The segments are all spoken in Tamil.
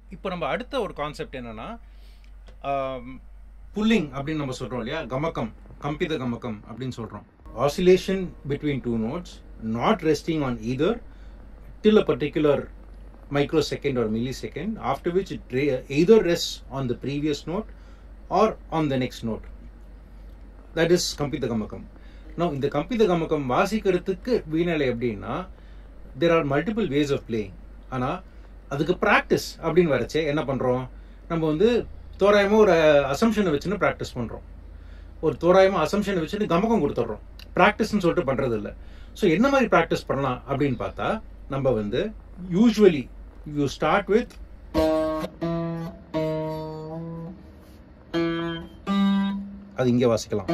இப்போ நம்ம அடுத்த ஒரு கான்செப்ட் என்னன்னா புல்லிங் அப்படின்னு நம்ம சொல்றோம் இல்லையா கமக்கம் கம்பித கமக்கம் அப்படின்னு சொல்றோம் oscillation between two notes not resting on either till a particular microsecond or millisecond after which it re- either rests on the previous note or on the next note that is கம்பித கமக்கம் now இந்த கம்பித கமக்கம் வாசிக்கிறதுக்கு வீணலை எப்படின்னா there are multiple ways of playing ஆனா அதுக்கு ப்ராக்டிஸ் அப்படின்னு வரச்சே என்ன பண்றோம் நம்ம வந்து தோராயமா ஒரு அசம்ஷனை வச்சுன்னு ப்ராக்டிஸ் பண்றோம் ஒரு தோராயமா அசம்ஷனை வச்சுட்டு கமகம் கொடுத்துட்றோம் ப்ராக்டிஸ்னு சொல்லிட்டு பண்றது இல்ல ஸோ என்ன மாதிரி ப்ராக்டிஸ் பண்ணலாம் அப்படின்னு பார்த்தா நம்ம வந்து யூஸ்வலி யூ ஸ்டார்ட் வித் அது இங்கே வாசிக்கலாம்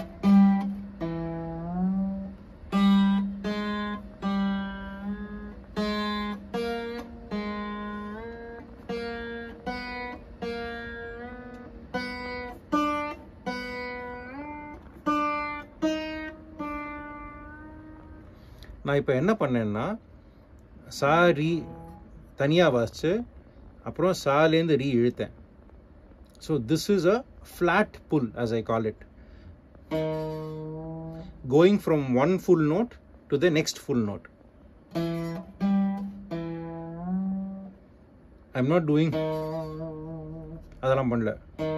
நான் இப்போ என்ன பண்ணேன்னா சா ரீ தனியாக வாசிச்சு அப்புறம் சாலேருந்து ரீ இழுத்தேன் so this is a flat pull as I call it going from one full note to the next full note I am not doing அதெல்லாம் பண்ணல